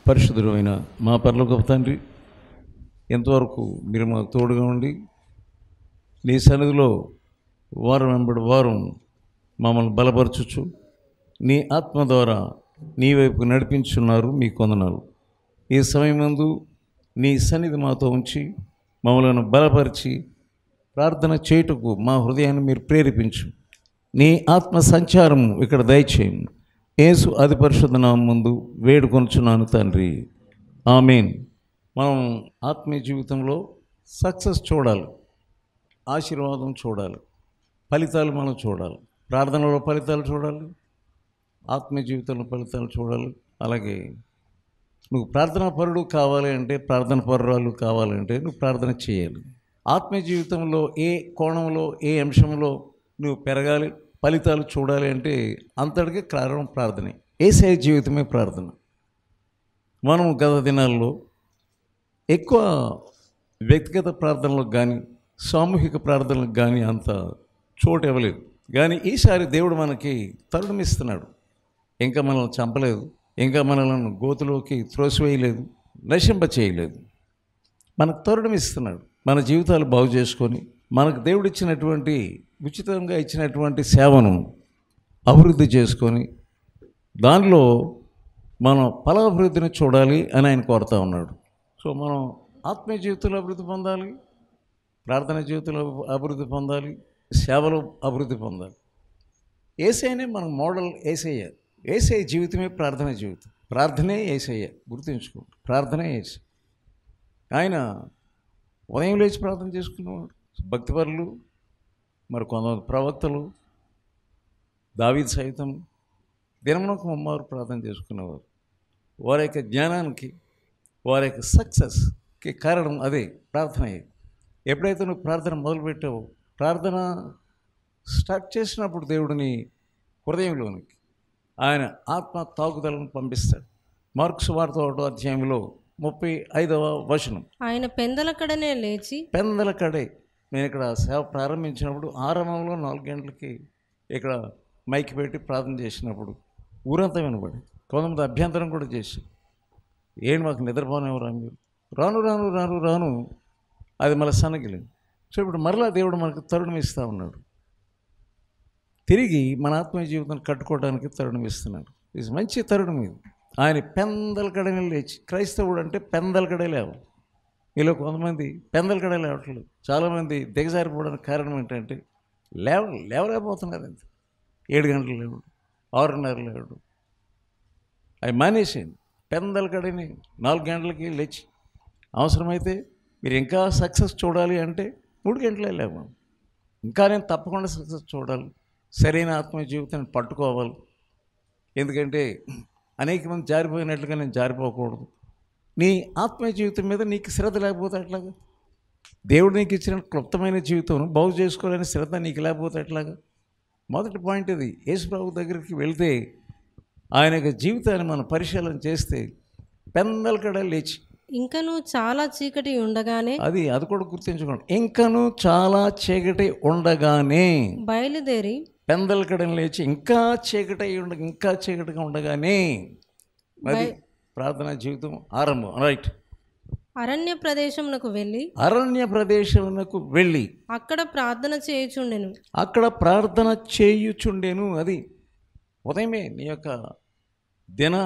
పరిశుద్ధుడు అయిన మా పరలోక తండ్రి ఎంతవరకు మీరు మాకు తోడుగా ఉండి నీ సన్నిధిలో వారం వెంబడి వారం మమ్మల్ని బలపరచుచు నీ ఆత్మ ద్వారా నీ వైపు నడిపించున్నారు మీ కొందనాలు ఈ సమయమందు నీ సన్నిధి మాతో ఉంచి మమ్మల్ని బలపరిచి ప్రార్థన చేయుటకు మా హృదయాన్ని మీరు ప్రేరేపించు నీ ఆత్మ సంచారం ఇక్కడ దయచేయండి యేసు అతి పరిశుద్ధ నామం ముందు వేడుకొనుచున్నాను తండ్రి ఆమెన్ మనం ఆత్మీయ జీవితంలో సక్సెస్ చూడాలి ఆశీర్వాదం చూడాలి ఫలితాలు మనం చూడాలి ప్రార్థనలో ఫలితాలు చూడాలి ఆత్మీయ జీవితంలో ఫలితాలు చూడాలి అలాగే నువ్వు ప్రార్థనా పరుడు కావాలి అంటే ప్రార్థన పరురాలు కావాలంటే నువ్వు ప్రార్థన చేయాలి ఆత్మీయ జీవితంలో ఏ కోణంలో ఏ అంశంలో నువ్వు పెరగాలి ఫలితాలు చూడాలి అంటే అంతటికి కారణం ప్రార్థనే ఏసఐ జీవితమే ప్రార్థన మనం గత దినాల్లో ఎక్కువ వ్యక్తిగత ప్రార్థనలకు కానీ సామూహిక ప్రార్థనలకు కానీ అంత చోటు ఇవ్వలేదు కానీ ఈసారి దేవుడు మనకి తరుణం ఇస్తున్నాడు ఇంకా మనల్ని చంపలేదు ఇంకా మనల్ని గోతులోకి త్రోసివేయలేదు నశింప చేయలేదు మనకు తరుణం ఇస్తున్నాడు మన జీవితాలు బాగు చేసుకొని మనకు దేవుడు ఇచ్చినటువంటి ఉచితంగా ఇచ్చినటువంటి సేవను అభివృద్ధి చేసుకొని దానిలో మనం ఫలాభివృద్ధిని చూడాలి అని ఆయన కోరుతా ఉన్నాడు సో మనం ఆత్మీయ జీవితంలో అభివృద్ధి పొందాలి ప్రార్థన జీవితంలో అభివృద్ధి పొందాలి సేవలో అభివృద్ధి పొందాలి ఏసైనే మన మోడల్ ఏసయ్య ఏసఐ జీవితమే ప్రార్థన జీవితం ప్రార్థనే ఏసయ్య గుర్తుంచుకో ప్రార్థనే ఏసై ఆయన ఉదయం లేచి ప్రార్థన చేసుకున్నవాడు భక్తిపరులు మరి కొంతమంది ప్రవక్తలు దావీద్ సైతం దినమునకు ముమ్మారు ప్రార్థన చేసుకునేవారు వారి యొక్క జ్ఞానానికి వారి యొక్క సక్సెస్కి కారణం అదే ప్రార్థన ఎప్పుడైతే నువ్వు ప్రార్థన మొదలుపెట్టావో ప్రార్థన స్టార్ట్ చేసినప్పుడు దేవుడిని హృదయంలోనికి ఆయన ఆత్మ తాకుదలను పంపిస్తాడు మార్క్స్ వార్త ఒకటో అధ్యాయంలో ముప్పై ఐదవ వచనం ఆయన పెందలకడనే లేచి పెందల కడే నేను ఇక్కడ సేవ ప్రారంభించినప్పుడు ఆరంభంలో నాలుగు గంటలకి ఇక్కడ మైక్ పెట్టి ప్రార్థన చేసినప్పుడు ఊరంతా వినబడి కొంతమంది అభ్యంతరం కూడా చేసి ఏంటి మాకు నిద్రపోనేవరా మీరు రాను రాను రాను రాను అది మళ్ళీ సన్నగిలింది సో ఇప్పుడు మరలా దేవుడు మనకు తరుణం ఇస్తూ ఉన్నాడు తిరిగి మన ఆత్మీయ జీవితాన్ని కట్టుకోవడానికి తరుణం ఇస్తున్నాడు ఇది మంచి తరుణం ఇది ఆయన పెందల కడనే లేచి క్రైస్తవుడు అంటే పెందల కడే లేవాలి మీలో కొంతమంది పెందల కడే లేవట్లేదు చాలామంది దిగజారిపోవడానికి కారణం ఏంటంటే లేవ లేవలేకపోతున్నారు అంతే ఏడు గంటలు లేవడు ఆరున్నర లేవడు అవి మానేసేయండి పెందల కడని నాలుగు గంటలకి లేచి అవసరమైతే మీరు ఇంకా సక్సెస్ చూడాలి అంటే మూడు గంటలే లేవు ఇంకా నేను తప్పకుండా సక్సెస్ చూడాలి సరైన ఆత్మీయ జీవితాన్ని పట్టుకోవాలి ఎందుకంటే అనేక మంది జారిపోయినట్లుగా నేను జారిపోకూడదు నీ ఆత్మీయ జీవితం మీద నీకు శ్రద్ధ లేకపోతే ఎట్లాగా దేవుడు నీకు ఇచ్చిన క్లుప్తమైన జీవితం బాగు చేసుకోవాలని శ్రద్ధ నీకు లేకపోతే ఎట్లాగా మొదటి పాయింట్ ఇది యేసుప్రభు దగ్గరికి వెళ్తే ఆయన యొక్క జీవితాన్ని మనం పరిశీలన చేస్తే పెందల కడ లేచి ఇంకను చాలా చీకటి ఉండగానే అది అది కూడా గుర్తుంచుకోండి ఇంకను చాలా చీకటి ఉండగానే బయలుదేరి పెందల కడని లేచి ఇంకా చీకటి ఉండ ఇంకా చీకటిగా ఉండగానే అది ప్రార్థనా జీవితం ఆరంభం రైట్ అరణ్య ప్రదేశమునకు వెళ్ళి అరణ్య ప్రదేశమునకు వెళ్ళి అక్కడ ప్రార్థన చేయుచుండెను అక్కడ ప్రార్థన చేయుచుండెను అది ఉదయమే నీ యొక్క దిన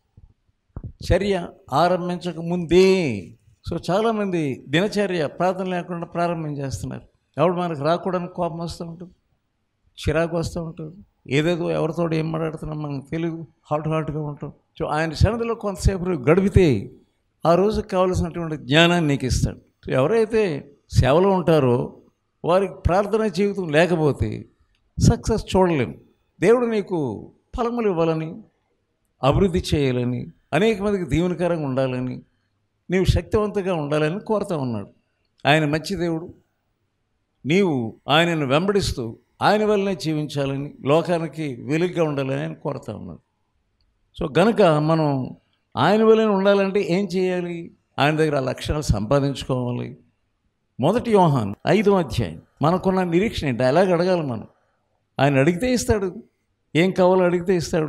చర్య ఆరంభించక ముందే సో చాలామంది దినచర్య ప్రార్థన లేకుండా ప్రారంభం చేస్తున్నారు ఎవడు మనకు రాకూడని కోపం వస్తూ ఉంటుంది చిరాకు వస్తూ ఉంటుంది ఏదేదో ఎవరితో ఏం మాట్లాడుతున్నాం మనకు తెలియదు హాట్ హాట్గా ఉంటాం సో ఆయన సన్నిధిలో కొంతసేపు గడిపితే ఆ రోజుకి కావలసినటువంటి జ్ఞానాన్ని నీకు ఇస్తాడు సో ఎవరైతే సేవలో ఉంటారో వారికి ప్రార్థన జీవితం లేకపోతే సక్సెస్ చూడలేము దేవుడు నీకు ఫలములు ఇవ్వాలని అభివృద్ధి చేయాలని అనేక మందికి దీవెనకరంగా ఉండాలని నీవు శక్తివంతంగా ఉండాలని కోరుతా ఉన్నాడు ఆయన మంచి దేవుడు నీవు ఆయనను వెంబడిస్తూ ఆయన వల్లనే జీవించాలని లోకానికి వెలుగుగా ఉండాలని ఆయన కోరుతా ఉన్నాడు సో గనుక మనం ఆయన వల్లనే ఉండాలంటే ఏం చేయాలి ఆయన దగ్గర ఆ లక్షణాలు సంపాదించుకోవాలి మొదటి యోహాన్ ఐదో అధ్యాయం మనకున్న నిరీక్షణ ఏంటి అలాగ అడగాలి మనం ఆయన అడిగితే ఇస్తాడు ఏం కావాలో అడిగితే ఇస్తాడు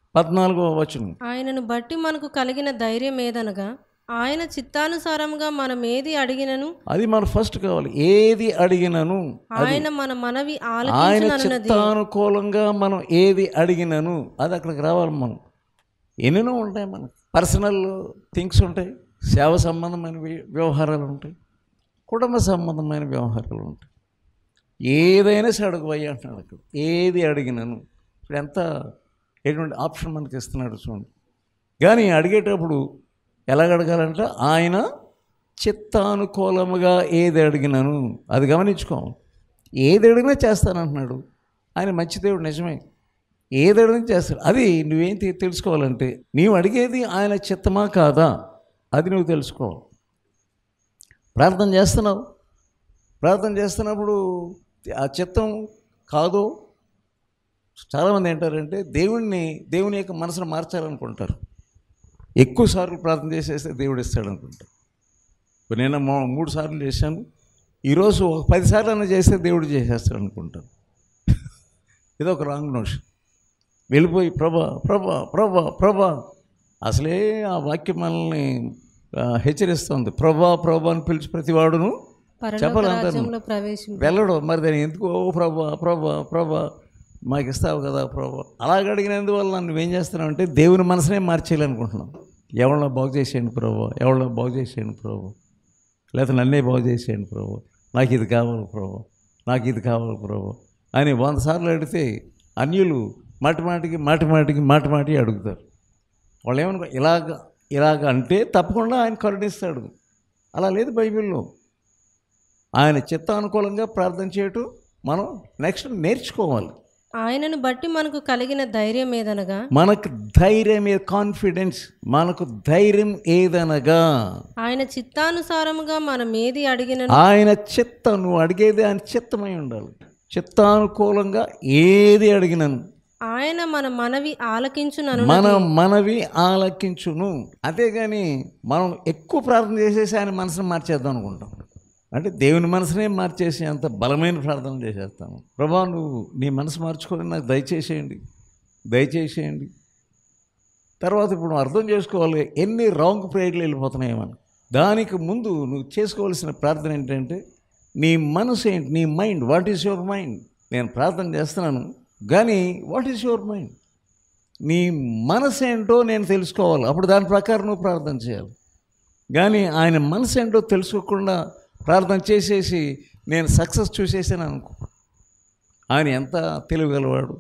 పద్నాలుగో వచనం ఆయనను బట్టి మనకు కలిగిన ధైర్యం ఏదనగా ఆయన చిత్తానుసారంగా మనం ఏది అడిగినను అది మన ఫస్ట్ కావాలి ఏది అడిగినను ఆయన మన మనవి ఆయన ఆలకించునన్నది చిత్తానుకూలంగా మనం ఏది అడిగినను అది అక్కడికి రావాలి మనం ఎన్నెన్నో ఉంటాయి మనకు పర్సనల్ థింగ్స్ ఉంటాయి సేవ సంబంధమైన వ్య- వ్యవహారాలు ఉంటాయి కుటుంబ సంబంధమైన వ్యవహారాలు ఉంటాయి ఏదైనా సరే అడుగుపోయి అంటున్నాడు అక్కడ ఏది అడిగినను ఇప్పుడు ఎంత ఎటువంటి ఆప్షన్ మనకి ఇస్తున్నాడు చూడండి కానీ అడిగేటప్పుడు ఎలాగ అడగాలంటే ఆయన చిత్తానుకూలముగా ఏది అడిగినను అది గమనించుకోవాలి ఏది అడిగినా చేస్తానంటున్నాడు ఆయన మంచి దేవుడు నిజమే ఏది అడిగినా చేస్తాడు అది నువ్వేం తె- తెలుసుకోవాలంటే నీవు అడిగేది ఆయన చిత్తమా కాదా అది నువ్వు తెలుసుకోవాలి ప్రార్థన చేస్తున్నావు ప్రార్థన చేస్తున్నప్పుడు ఆ చిత్తం కాదు చాలామంది ఏంటారంటే దేవుణ్ణి దేవుని యొక్క మనసును మార్చాలనుకుంటారు ఎక్కువ సార్లు ప్రార్థన చేసేస్తే దేవుడు ఇస్తాడు అనుకుంటారు ఇప్పుడు నేను మూ- మూడు సార్లు చేశాను ఈరోజు ఒక పది సార్లు అన్న చేస్తే దేవుడు చేసేస్తాడు అనుకుంటాను ఇది ఒక రాంగ్ నోషన్ వెళ్ళిపోయి ప్రభా ప్రభా ప్రభా ప్రభా అసలే ఆ వాక్యం మనల్ని ఆ, హెచ్చరిస్తుంది ప్రభా ప్రభా అని పిలిచి ప్రతివాడును పరలోక చెప్పాలంటాను రాజ్యంలో ప్రవేశం వెళ్ళడు మరి దాన్ని ఎందుకు ఓ ప్రభా ప్రభా ప్రభా మాకు ఇస్తావు కదా ప్రభా అలాగ అడిగినందువల్ల నువ్వేం చేస్తున్నావు అంటే దేవుని మనసునే మార్చేయాలనుకుంటున్నావు ఎవరినో బాగు చేసేయండి ప్రభా ఎవరినో బాగు చేసేయండి ప్రభా లేకపోతే నన్నే బాగు చేసేయండి ప్రభా నాకు ఇది కావాలి ప్రభా నాకు ఇది కావాలి ప్రభా అని వంద సార్లు అడిగితే అన్యులు మాటి మాటికి మాటి మాటికి మాటి మాటి అడుగుతారు వాళ్ళు ఏమనుకో ఇలాగ ఇలాగ అంటే తప్పకుండా ఆయన కరుణిస్తాడు అలా లేదు బైబిల్లో ఆయన చిత్తానుకూలంగా ప్రార్థన చేయటం మనం నెక్స్ట్ నేర్చుకోవాలి ఆయనను బట్టి మనకు కలిగిన ధైర్యం ఏదనగా మనకు ధైర్యం ఏ కాన్ఫిడెన్స్ మనకు ధైర్యం ఏదనగా ఆయన చిత్తానుసారముగా మనం ఏది అడిగినను ఆయన చిత్తం నువ్వు అడిగేది ఆయన చిత్తమై ఉండాలి చిత్తానుకూలంగా ఏది అడిగినను ఆయన మన మనవి ఆలకించునను మన మనవి ఆలకించును అంతేగాని మనం ఎక్కువ ప్రార్థన చేసేసి ఆయన మనసుని మార్చేద్దాం అనుకుంటాం అంటే దేవుని మనసునే మార్చేసి అంత బలమైన ప్రార్థన చేసేస్తాము ప్రభా నువ్వు నీ మనసు మార్చుకొని నాకు దయచేసేయండి దయచేసేయండి తర్వాత ఇప్పుడు నువ్వు అర్థం చేసుకోవాలి ఎన్ని రాంగ్ ప్రేయర్లు వెళ్ళిపోతున్నాయో మనం దానికి ముందు నువ్వు చేసుకోవాల్సిన ప్రార్థన ఏంటంటే నీ మనసు ఏంటి నీ mind what is your mind నేను ప్రార్థన చేస్తున్నాను కానీ వాట్ ఈస్ యువర్ మైండ్ నీ మనసు ఏంటో నేను తెలుసుకోవాలి అప్పుడు దాని ప్రకారం నువ్వు ప్రార్థన చేయాలి కానీ ఆయన మనసు ఏంటో తెలుసుకోకుండా ప్రార్థన చేసేసి నేను సక్సెస్ చూసేసాను అనుకో ఆయన ఎంత తెలివిగలవాడు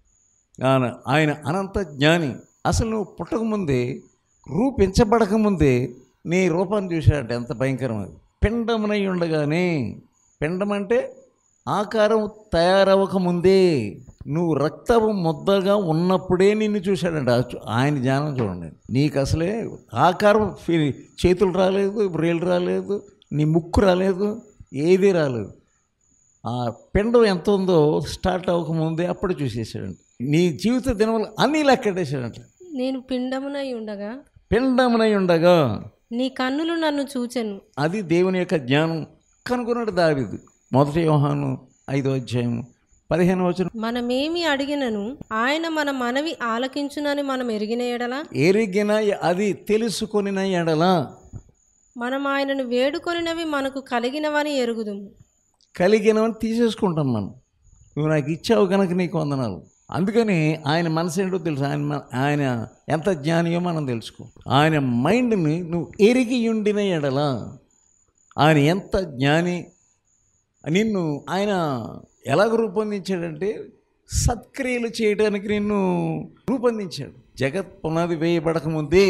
ఆయన ఆయన అనంత జ్ఞాని అసలు నువ్వు పుట్టకముందే రూపించబడకముందే నీ రూపాన్ని చూశాడంటే ఎంత భయంకరం అది పిండమునై ఉండగానే పిండం అంటే ఆకారం తయారవ్వకముందే నువ్వు రక్తపు ముద్దగా ఉన్నప్పుడే నిన్ను చూశాడంట ఆ చూ- ఆయన జ్ఞానం చూడండి నీకు అసలే ఆకారం ఫీ- చేతులు రాలేదు రేలు రాలేదు నీ ముక్కు రాలేదు ఏదీ రాలేదు ఆ పిండం ఎంత ఉందో స్టార్ట్ అవ్వకముందే అప్పుడు చూసేసాడంట నీ జీవిత దినములు అన్నీ లెక్కెట్టేశాడంట నేను పిండమునై ఉండగా పిండమునై ఉండగా నీ కన్నులు నన్ను చూచెను అది దేవుని యొక్క జ్ఞానం కనుగొన్నాడు దావిదు మొదటి యోహాను ఐదో అధ్యాయం పదిహేను వచ్చిన మనమేమి అడిగినను ఆయన మన మనవి ఆలకించునని మనం ఎరిగిన ఎడల ఎరిగిన అది తెలుసుకొనిన ఎడల మనం ఆయనను వేడుకొనినవి మనకు కలిగినవని ఎరుగుదుము కలిగినవని తీసేసుకుంటాం మనం నువ్వు నాకు ఇచ్చావు కనుక నీకు వందనాలు అందుకని ఆయన మనసు ఏంటో తెలుసు ఆయన మ- ఆయన ఎంత జ్ఞానియో మనం తెలుసుకో ఆయన మైండ్ని నువ్వు ఎరిగి ఉండిన ఎడల ఆయన ఎంత జ్ఞాని నిన్ను ఆయన ఎలాగ రూపొందించాడంటే సత్క్రియలు చేయడానికి నిన్ను రూపొందించాడు జగత్ పునాది వేయబడకముందే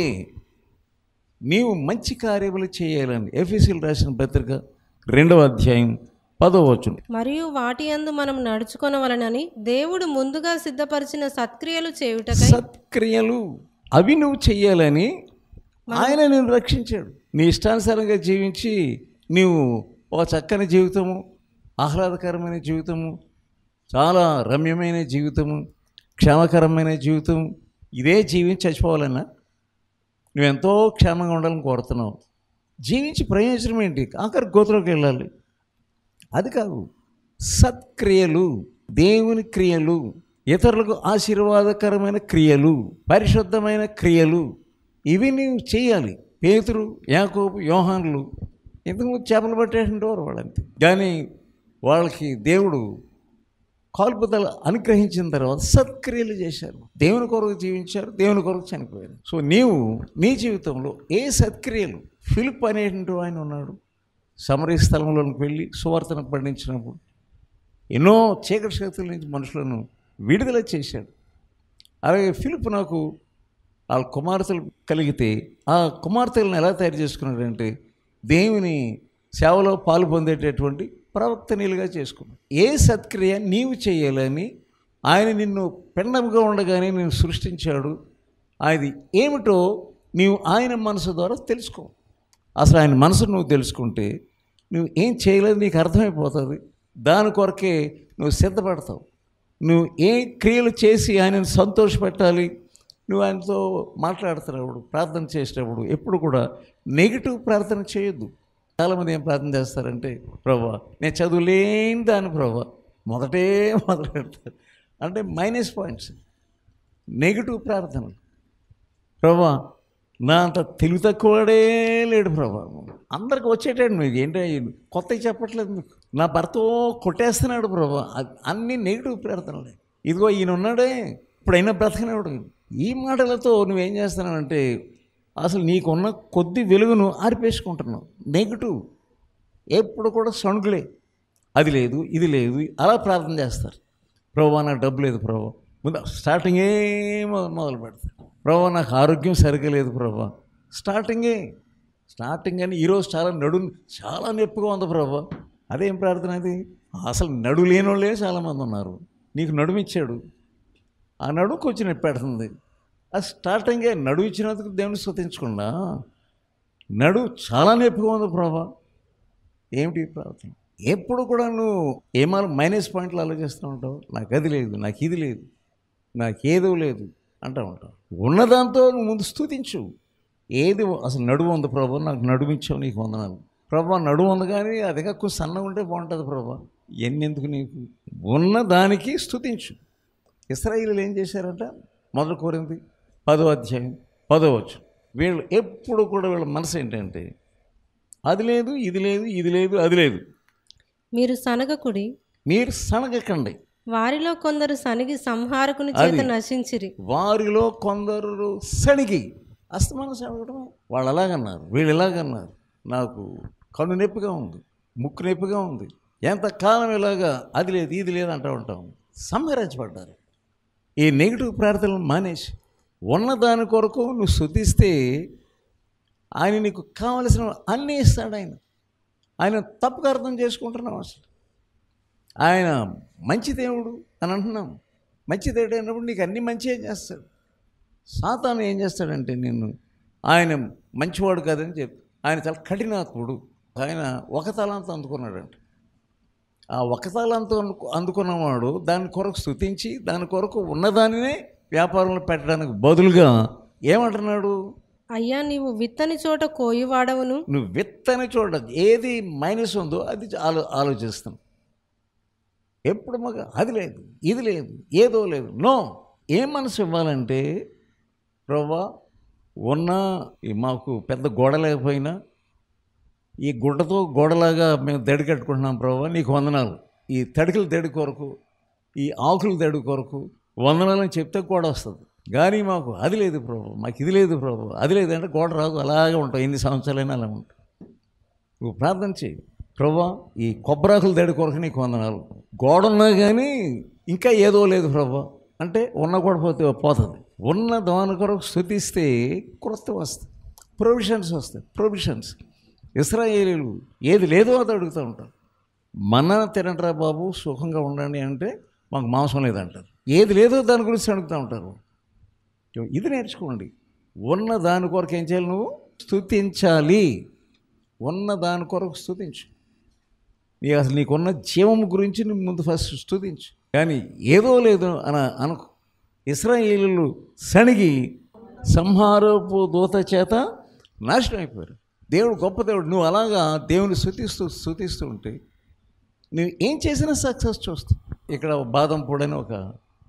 నీవు మంచి కార్యములు చేయాలని ఎఫీసీలు రాసిన పత్రిక రెండవ అధ్యాయం పదో వచనం మరియు వాటి యందు మనం నడుచుకొనవలనని దేవుడు ముందుగా సిద్ధపరిచిన సత్క్రియలు చేయుటకై సత్క్రియలు అవి నువ్వు చెయ్యాలని ఆయన నేను రక్షించాడు నీ ఇష్టానుసారంగా జీవించి నీవు ఒక చక్కని జీవితము ఆహ్లాదకరమైన జీవితము చాలా రమ్యమైన జీవితము క్షేమకరమైన జీవితం ఇదే జీవించి చచ్చిపోవాలన్నా నువ్వెంతో క్షేమంగా ఉండాలని కోరుతున్నావు జీవించి ప్రయోజనం ఏంటి ఆఖరి గోతులోకి వెళ్ళాలి అది కాదు సత్క్రియలు దేవుని క్రియలు ఇతరులకు ఆశీర్వాదకరమైన క్రియలు పరిశుద్ధమైన క్రియలు ఇవి నీవు చేయాలి పేతురు యాకోబు యోహాన్లు ఇంతకుముందు చేపలు పట్టేటువంటి వారు వాళ్ళంతే కానీ వాళ్ళకి దేవుడు కాల్పుదల అనుగ్రహించిన తర్వాత సత్క్రియలు చేశారు దేవుని కొరకు జీవించారు దేవుని కొరకు చనిపోయారు సో నీవు నీ జీవితంలో ఏ సత్క్రియలు ఫిలిప్ అనేటువంటి ఆయన ఉన్నాడు సమరీ స్థలంలోకి వెళ్ళి సువార్తను పండించినప్పుడు ఎన్నో చీకటి శక్తుల నుంచి మనుషులను విడుదల చేశాడు అలాగే ఫిలిప్ నాకు వాళ్ళ కుమార్తెలు కలిగితే ఆ కుమార్తెలను ఎలా తయారు చేసుకున్నాడంటే దేవుని సేవలో పాలు పొందేటటువంటి ప్రవక్తనీలుగా చేసుకున్నాడు ఏ సత్క్రియ నీవు చేయాలని ఆయన నిన్ను పెండముగా ఉండగానే నేను సృష్టించాడు అది ఏమిటో నీవు ఆయన మనసు ద్వారా తెలుసుకో అసలు ఆయన మనసు నువ్వు తెలుసుకుంటే నువ్వు ఏం చేయలేదు నీకు అర్థమైపోతుంది దాని కొరకే నువ్వు సిద్ధపడతావు నువ్వు ఏ క్రియలు చేసి ఆయనను సంతోషపెట్టాలి నువ్వు ఆయనతో మాట్లాడుతున్నప్పుడు ప్రార్థన చేసేటప్పుడు ఎప్పుడు కూడా నెగిటివ్ ప్రార్థన చేయొద్దు చాలామంది ఏం ప్రార్థన చేస్తారంటే ప్రభా నేను చదువులేని దాని ప్రభా మొదటే మొదలు పెడతారు అంటే మైనస్ పాయింట్స్ నెగిటివ్ ప్రార్థనలు ప్రభా నా అంత తెలివి తక్కువడే లేడు ప్రభా అందరికి వచ్చేటాడు మీకు ఏంటో కొత్తవి చెప్పట్లేదు మీకు నా భర్త కొట్టేస్తున్నాడు ప్రభా అది అన్ని నెగిటివ్ ప్రార్థనలే ఇదిగో ఈయన ఉన్నాడే ఇప్పుడైనా బ్రతకనివాడు ఈ మాటలతో నువ్వేం చేస్తున్నావంటే అసలు నీకున్న కొద్ది వెలుగును ఆరిపేసుకుంటున్నావు నెగిటివ్ ఎప్పుడు కూడా సణుకులే అది లేదు ఇది లేదు అలా ప్రార్థన చేస్తారు ప్రభా నాకు డబ్బు లేదు ప్రభా ముందు స్టార్టింగే మొ- మొదలు పెడతారు ప్రభా నాకు ఆరోగ్యం సరిగ్గా లేదు ప్రభా స్టార్టింగే స్టార్టింగ్ అని ఈరోజు చాలా నడు చాలా నొప్పిగా ఉంది ప్రభా అదేం ప్రార్థన అది అసలు నడు లేని వాళ్ళే చాలామంది ఉన్నారు నీకు నడుమిచ్చాడు ఆ నడుముకు వచ్చి నొప్పి పెడుతుంది అది స్టార్టింగే నడువు ఇచ్చినందుకు దేవుని స్తుతించకుండా నడు చాలా నొప్పిగా ఉంది ప్రభా ఏమిటి ఈ ప్రార్థన ఎప్పుడు కూడా నువ్వు ఏమాలు మైనస్ పాయింట్లు ఆలోచిస్తూ ఉంటావు నాకు అది లేదు నాకు ఇది లేదు నాకు ఏదో లేదు అంటూ ఉంటావు ఉన్నదాంతో నువ్వు ముందు స్తుతించు ఏది అసలు నడువు ఉంది ప్రభా నాకు నడుమిచ్చావు నీకు వందనాలు ప్రభా నడువు ఉంది కానీ అది కొంచెం సన్నగా ఉంటే బాగుంటుంది ప్రభా ఎన్నెందుకు నీకు ఉన్న దానికి స్తుతించు ఇస్రాయిలు ఏం చేశారంట మొదలు కోరింది పదో అధ్యాయం పదో వచ్చు వీళ్ళు ఎప్పుడు కూడా వీళ్ళ మనసు ఏంటంటే అది లేదు ఇది లేదు ఇది లేదు అది లేదు మీరు సనగకుడి మీరు సనగకండి వారిలో కొందరు సనిగి సంహారకుని చేత నశించిరి వారిలో కొందరు సణిగి అస్తమానం సనగడం వాళ్ళు అలాగన్నారు వీళ్ళు ఇలాగన్నారు నాకు కన్ను నొప్పిగా ఉంది ముక్కు నొప్పిగా ఉంది ఎంతకాలం ఇలాగా అది లేదు ఇది లేదు అంటూ ఉంటాం సంహరించబడ్డారు ఈ నెగిటివ్ ప్రార్థనలు మానేసి ఉన్న దాని కొరకు నువ్వు శుద్ధిస్తే ఆయన నీకు కావలసిన అన్నీ ఇస్తాడు ఆయన ఆయన తప్పుగా అర్థం చేసుకుంటున్నావు అసలు ఆయన మంచి దేవుడు అని అంటున్నాం మంచి దేవుడు అయినప్పుడు నీకు అన్ని మంచిగా చేస్తాడు సాతాను ఏం చేస్తాడంటే నిన్ను ఆయన మంచివాడు కాదని చెప్పి ఆయన చాలా కఠినాత్ముడు ఆయన ఒక తలాంత అందుకున్నాడంట ఆ ఒక తలాంత అందుకు అందుకున్నవాడు దాని కొరకు స్థుతించి దాని కొరకు ఉన్నదానినే వ్యాపారంలో పెట్టడానికి బదులుగా ఏమంటున్నాడు అయ్యా నీవు విత్తని చోట కోయివాడవును నువ్వు విత్తని చూడ ఏది మైనస్ ఉందో అది ఆలో ఆలోచిస్తాం ఎప్పుడు మగ అది లేదు ఇది లేదు ఏదో లేదు నో ఏం మనసు ఇవ్వాలంటే ప్రభా ఉన్న ఈ మాకు పెద్ద గోడ లేకపోయినా ఈ గుడ్డతో గోడలాగా మేము దడి కట్టుకుంటున్నాం ప్రభా నీకు వందనాలు ఈ తడికల దడి కొరకు ఈ ఆకుల దడి కొరకు వందనాలని చెప్తే గోడ వస్తుంది కానీ మాకు అది లేదు ప్రభు మాకు ఇది లేదు ప్రభు అది లేదంటే గోడ రాదు అలాగే ఉంటాం ఎన్ని సంవత్సరాలైనా అలా ఉంటాం నువ్వు ప్రార్థన చేయి ప్రభా ఈ కొబ్బరాకుల దడి కొరకు నీకు వందనాలు గోడ ఉన్నా కానీ ఇంకా ఏదో లేదు ప్రభా అంటే ఉన్న కూడా పోతే పోతుంది ఉన్న దాని కొరకు స్థుతిస్తే క్రొత్త వస్తాయి ప్రొవిషన్స్ వస్తాయి ప్రొవిషన్స్ ఇస్రాయేలీలు ఏది లేదో అది అడుగుతూ ఉంటారు మన తినట్రా బాబు సుఖంగా ఉండండి అంటే మాకు మాంసం లేదంటారు ఏది లేదో దాని గురించి అడుగుతూ ఉంటారు ఇది నేర్చుకోండి ఉన్న దాని కొరకు ఏం చేయాలి నువ్వు స్థుతించాలి ఉన్న దాని కొరకు స్థుతించు నీకు అసలు నీకున్న జీవం గురించి నువ్వు ముందు ఫస్ట్ స్థుతించు కానీ ఏదో లేదు అని అనుకో ఇస్రాయేలు సణిగి సంహారపు దూత చేత నాశనం అయిపోయారు దేవుడు గొప్ప దేవుడు నువ్వు అలాగా దేవుని స్థుతిస్తూ స్థుతిస్తూ ఉంటే నువ్వు ఏం చేసినా సక్సెస్ చూస్తావు ఇక్కడ బాదం పొడని ఒక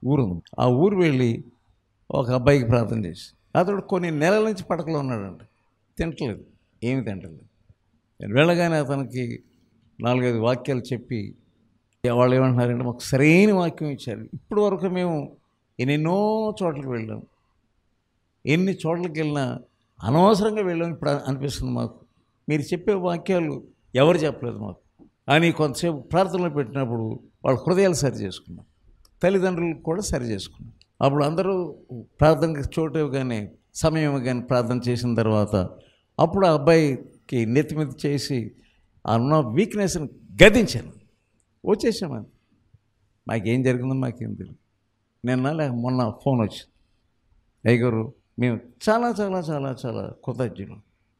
ఊరు ఉంది ఆ ఊరు వెళ్ళి ఒక అబ్బాయికి ప్రార్థన చేసి అతడు కొన్ని నెలల నుంచి పడకలో ఉన్నాడంట తింటలేదు ఏమి తింటలేదు నేను వెళ్ళగానే అతనికి నాలుగైదు వాక్యాలు చెప్పి వాళ్ళు ఏమంటున్నారంటే మాకు సరైన వాక్యం ఇచ్చారు ఇప్పటి వరకు మేము ఎన్నెన్నో చోట్లకి వెళ్ళాం ఎన్ని చోట్లకి వెళ్ళినా అనవసరంగా వెళ్ళాం ఇప్పుడు అనిపిస్తుంది మాకు మీరు చెప్పే వాక్యాలు ఎవరు చెప్పలేదు మాకు అని కొంతసేపు ప్రార్థనలో పెట్టినప్పుడు వాళ్ళ హృదయాలు సరి చేసుకున్నాం తల్లిదండ్రులు కూడా సరి చేసుకున్నాం అప్పుడు అందరూ ప్రార్థనకి చోటు ఇవ్వగానే సమయం ఇవ్వగానే ప్రార్థన చేసిన తర్వాత అప్పుడు ఆ అబ్బాయికి నెత్తి మీద చేసి ఆ ఉన్న వీక్నెస్ని గదించాను వచ్చేసామని మాకేం జరిగిందో మాకేం తెలియదు నిన్న లేక మొన్న ఫోన్ వచ్చింది అయ్యగారు మేము చాలా చాలా చాలా చాలా కృతజ్ఞులు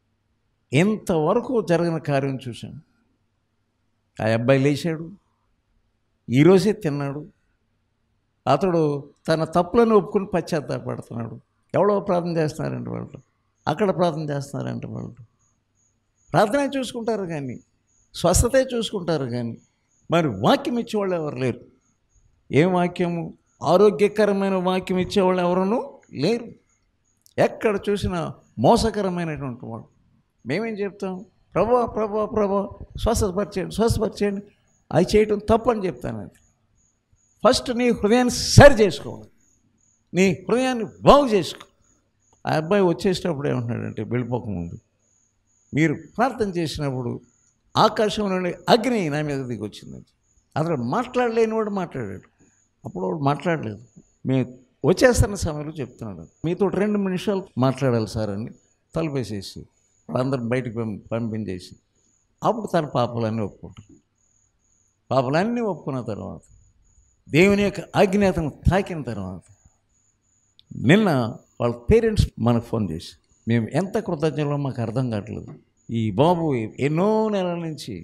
ఇంతవరకు జరిగిన కార్యం చూశాం ఆ అబ్బాయి లేచాడు ఈరోజే తిన్నాడు అతడు తన తప్పులను ఒప్పుకుని పశ్చాత్తాపడుతున్నాడు ఎవడో ప్రార్థన చేస్తున్నారంట వాళ్ళు అక్కడ ప్రార్థన చేస్తున్నారంట వాళ్ళు ప్రార్థనే చూసుకుంటారు కానీ స్వస్థతే చూసుకుంటారు కానీ మరి వాక్యం ఇచ్చేవాళ్ళు ఎవరు లేరు ఏం వాక్యము ఆరోగ్యకరమైన వాక్యం ఇచ్చేవాళ్ళు ఎవరునూ లేరు ఎక్కడ చూసినా మోసకరమైనటువంటి వాడు మేమేం చెప్తాం ప్రభా ప్రభా ప్రభా స్వస్థపరిచేయండి స్వస్థపరిచేయండి అది చేయటం తప్పు అని చెప్తాను అది ఫస్ట్ నీ హృదయాన్ని సరి చేసుకోవాలి నీ హృదయాన్ని బాగు చేసుకో ఆ అబ్బాయి వచ్చేటప్పుడు ఏమంటున్నాడంటే వెళ్ళిపోకముందు మీరు ప్రార్థన చేసినప్పుడు ఆకాశం నుండి అగ్ని నా మీద దిగి వచ్చింది అతడు మాట్లాడలేని వాడు మాట్లాడాడు అప్పుడు వాడు మాట్లాడలేదు మేము వచ్చేస్తున్న సమయంలో చెప్తున్నాడు మీతో రెండు నిమిషాలు మాట్లాడాలి సార్ అని తలుపేసేసి అందరం బయటికి పంపి పంపించేసి అప్పుడు తన పాపాలన్నీ ఒప్పుకుంటారు పాపాలన్నీ ఒప్పుకున్న తర్వాత దేవుని యొక్క అగ్ని అతను తాకిన తర్వాత నిన్న వాళ్ళ పేరెంట్స్ మనకు ఫోన్ చేసి మేము ఎంత కృతజ్ఞలో మాకు అర్థం కావట్లేదు ఈ బాబు ఎన్నో నెలల నుంచి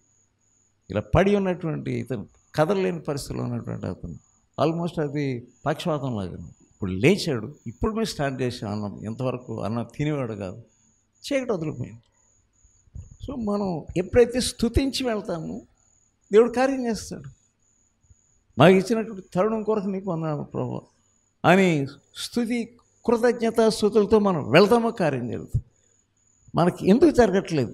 ఇలా పడి ఉన్నటువంటి ఇతను కదలలేని పరిస్థితిలో ఉన్నటువంటి అతను ఆల్మోస్ట్ అది పక్షవాతం లాగా ఇప్పుడు లేచాడు ఇప్పుడు మేము స్టార్ట్ చేసాం అన్నం ఎంతవరకు అన్నం తినేవాడు కాదు చీకటి వదిలిపోయింది సో మనం ఎప్పుడైతే స్తుతించి వెళ్తామో దేవుడు కార్యం చేస్తాడు మాకు ఇచ్చినటువంటి తరుణం కొరకు నీకు వందనాలు ప్రభు అని స్థుతి కృతజ్ఞత స్థుతులతో మనం వెళ్తామో కార్యం జరుగుతుంది మనకి ఎందుకు జరగట్లేదు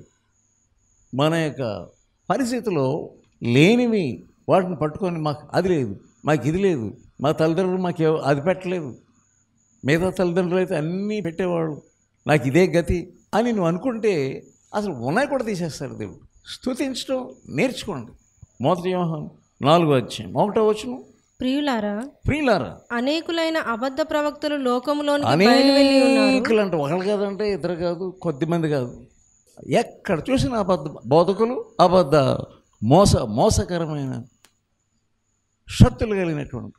మన యొక్క పరిస్థితిలో లేనివి వాటిని పట్టుకొని మాకు అది లేదు మాకు ఇది లేదు మా తల్లిదండ్రులు మాకు ఎవ- అది పెట్టలేదు మిగతా తల్లిదండ్రులు అయితే అన్నీ పెట్టేవాళ్ళు నాకు ఇదే గతి అని నువ్వు అనుకుంటే అసలు ఉన్నాయి కూడా తీసేస్తాడు దేవుడు స్తుతించడం నేర్చుకోండి మొదటి వ్యవహారం నాలుగో అధ్యాయం ఒకటో వచ్చును ప్రియులారా ప్రియులారా అనేకులైన అబద్ధ ప్రవక్తలు లోకంలోనికి బయలువెళ్ళి ఉన్నారు అనేకులు అంటే ఒకళ్ళు కాదంటే ఇద్దరు కాదు కొద్ది మంది కాదు ఎక్కడ చూసిన అబద్ధ బోధకులు అబద్ధ మోస మోసకరమైన శక్తులు కలిగినటువంటి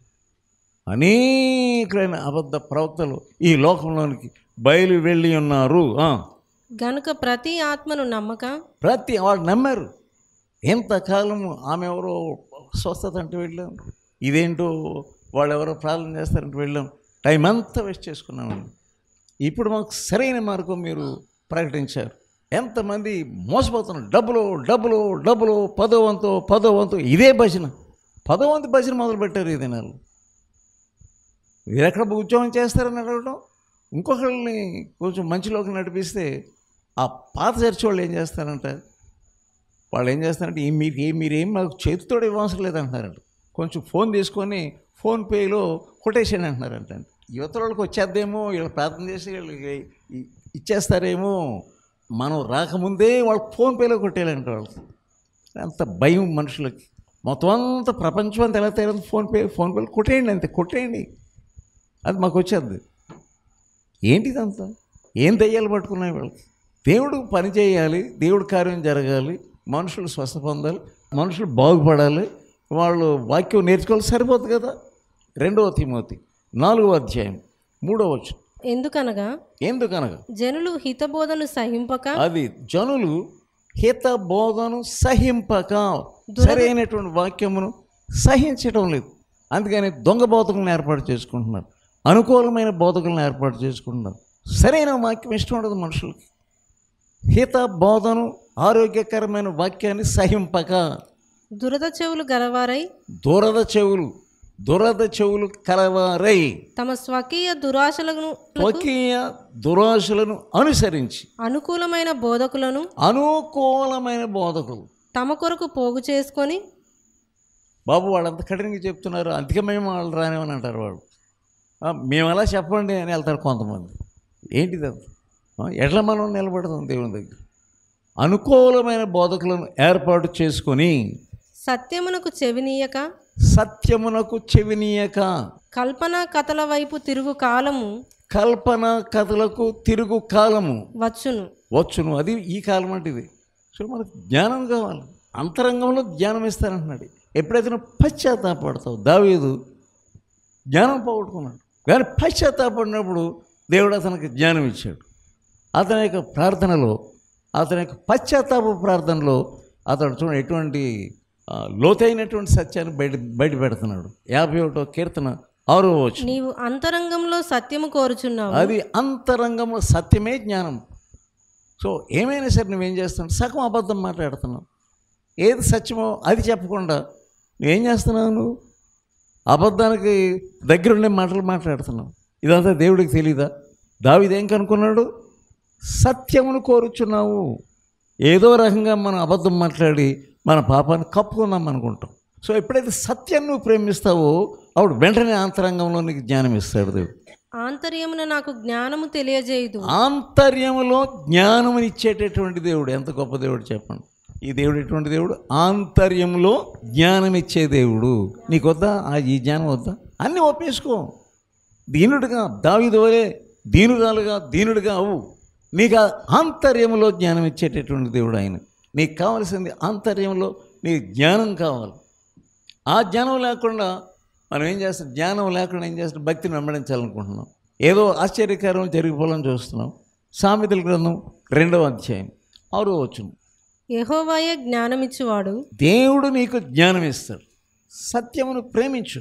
అనేకులైన అబద్ధ ప్రవక్తలు ఈ లోకంలోనికి బయలు వెళ్ళి ఉన్నారు ఆ. గనుక ప్రతి ఆత్మను నమ్మక ప్రతి వాళ్ళు నమ్మారు ఎంతకాలము ఆమె ఎవరో స్వస్థత అంటే వెళ్ళాం ఇదేంటో వాళ్ళు ఎవరో ప్రార్థన చేస్తారంటే వెళ్ళాం టైం అంతా వేస్ట్ చేసుకున్నామండి ఇప్పుడు మాకు సరైన మార్గం మీరు ప్రకటించారు ఎంతమంది మోసపోతున్నారు డబ్బులు డబ్బులు డబ్బులు పదో వంతు పదో వంతు ఇదే భజన పదో వంతు భజన మొదలుపెట్టారు ఈ దినాలు మీరు ఎక్కడ ఉద్యోగం చేస్తారని అడగడం ఇంకొకళ్ళని కొంచెం మంచిలోకి నడిపిస్తే ఆ పాత చర్చి వాళ్ళు ఏం చేస్తారంట వాళ్ళు ఏం చేస్తారంటే "ఈ మీరు ఏ మీరేం మాకు చేతితో ఇవ్వవసరం లేదంటున్నారంట కొంచెం ఫోన్ తీసుకొని ఫోన్పేలో కొటేషన్ అంటున్నారంట యువత వాళ్ళకి వచ్చేద్దేమో వీళ్ళు ప్రార్థన చేసి వీళ్ళకి ఇ- ఇచ్చేస్తారేమో మనం రాకముందే వాళ్ళకి ఫోన్పేలో కొట్టేయాలంట వాళ్ళకి అంత భయం మనుషులకి మొత్తం అంతా ప్రపంచం అంతా ఎలా తయారైంది ఫోన్పే ఫోన్పేలో కొట్టేయండి అంతే కొట్టేయండి అది మాకు వచ్చేది ఏంటిదంతా ఏం దయ్యాలు పట్టుకున్నాయి వాళ్ళకి దేవుడు పని చేయాలి దేవుడు కార్యం జరగాలి మనుషులు స్వస్థ పొందాలి మనుషులు బాగుపడాలి వాళ్ళు వాక్యం నేర్చుకోవాలి సరిపోతుంది కదా రెండవ తిమోతి నాలుగవ అధ్యాయం మూడవ వచ్చు ఎందుకనగా ఎందుకనగా జనులు హితబోధను సహింపక అది జనులు హిత బోధను సహింపక సరైనటువంటి వాక్యమును సహించటం లేదు అందుకని దొంగ బోధకులను ఏర్పాటు చేసుకుంటున్నారు అనుకూలమైన బోధకులను ఏర్పాటు చేసుకుంటున్నారు సరైన వాక్యం ఇష్టం ఉండదు మనుషులకి హిత బోధను ఆరోగ్యకరమైన వాక్యాన్ని సహింపక దురద చెవులు గలవారై దూరద చెవులు దురద చెవులు కలవారై తమ స్వకీయ దురాశలను స్వకీయ దురాశలను అనుసరించి అనుకూలమైన బోధకులను అనుకూలమైన బోధకులు తమ కొరకు పోగు చేసుకొని బాబు వాళ్ళంత కఠినంగా చెప్తున్నారు అందుకే మేము వాళ్ళు రానివని అంటారు వాళ్ళు ఆ, మేము అలా చెప్పండి అని వెళ్తారు కొంతమంది ఏంటిది అంత ఆ, ఎట్లా మనం నిలబడతాం దేవుని దగ్గర అనుకూలమైన బోధకులను ఏర్పాటు చేసుకొని సత్యమునకు చెవినీయక సత్యమునకు చెవినీయక కల్పన కథల వైపు తిరుగు కాలము కల్పన కథలకు తిరుగు కాలము వచ్చును వచ్చును అది ఈ కాలం అంటే ఇది సో మనకు జ్ఞానం కావాలి అంతరంగంలో జ్ఞానం ఇస్తానంటున్నాడు ఎప్పుడైతే నువ్వు పశ్చాత్తాపడతావు దావీదు జ్ఞానం పోగొట్టుకున్నాడు కానీ పశ్చాత్తాపడినప్పుడు దేవుడు అతనికి జ్ఞానం ఇచ్చాడు అతని యొక్క ప్రార్థనలో అతని యొక్క పశ్చాత్తాప ప్రార్థనలో అతడు చూడండి ఎటువంటి ఆ, లోతైనటువంటి సత్యాన్ని బయట బయట పెడుతున్నాడు యాభై ఒకటో కీర్తన ఆరో వచ్చు నీవు అంతరంగంలో సత్యము కోరుచున్నావు అది అంతరంగంలో సత్యమే జ్ఞానం సో ఏమైనా సరే నువ్వేం చేస్తున్నావు సగం అబద్ధం మాట్లాడుతున్నావు ఏది సత్యమో అది చెప్పకుండా నువ్వేం చేస్తున్నావు నువ్వు అబద్ధానికి దగ్గరుండే మాటలు మాట్లాడుతున్నావు ఇదంతా దేవుడికి తెలీదా దావిదేం కనుక్కున్నాడు సత్యమును కోరుచున్నావు ఏదో రకంగా మనం అబద్ధం మాట్లాడి మన పాపాన్ని కప్పుకున్నాం అనుకుంటాం సో ఎప్పుడైతే సత్యాన్ని నువ్వు ప్రేమిస్తావో అప్పుడు వెంటనే అంతరంగంలో నీకు జ్ఞానం ఇస్తాడు దేవుడు ఆంతర్యమున నాకు జ్ఞానము తెలియజేయదు ఆంతర్యములో జ్ఞానముని ఇచ్చేటటువంటి దేవుడు ఎంత గొప్ప దేవుడు చెప్పండి ఈ దేవుడు ఎటువంటి దేవుడు ఆంతర్యంలో జ్ఞానం ఇచ్చే దేవుడు నీకు వద్దా ఆ ఈ జ్ఞానం వద్దా అన్నీ ఒప్పేసుకో దీనుడిగా దావిదు వలే దీనురాలుగా దీనుడిగా అవు నీకు ఆ ఆంతర్యంలో జ్ఞానం ఇచ్చేటటువంటి దేవుడు ఆయన నీకు కావలసింది ఆంతర్యంలో నీకు జ్ఞానం కావాలి ఆ జ్ఞానం లేకుండా మనం ఏం చేస్తాం జ్ఞానం లేకుండా ఏం చేస్తాం భక్తిని వెంబడించాలనుకుంటున్నాం ఏదో ఆశ్చర్యకరం జరిగిపోవాలని చూస్తున్నాం సామెతల గ్రంథం రెండవ అధ్యాయం ఆరో వచ్చును యెహోవాయే జ్ఞానమిచ్చువాడు దేవుడు నీకు జ్ఞానం ఇస్తాడు సత్యమును ప్రేమించు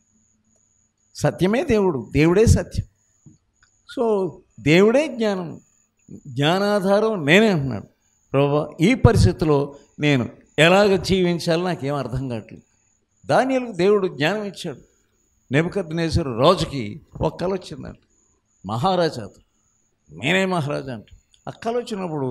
సత్యమే దేవుడు దేవుడే సత్యం సో దేవుడే జ్ఞానం జ్ఞానాధారం నేనే అంటున్నాడు ప్రభా ఈ పరిస్థితిలో నేను ఎలాగ జీవించాలో నాకేం అర్థం కావట్లేదు దానిలకు దేవుడు జ్ఞానం ఇచ్చాడు నెబద్ రాజుకి ఒక కళ వచ్చిందంట మహారాజా అతను నేనే మహారాజా అంట ఆ కళ వచ్చినప్పుడు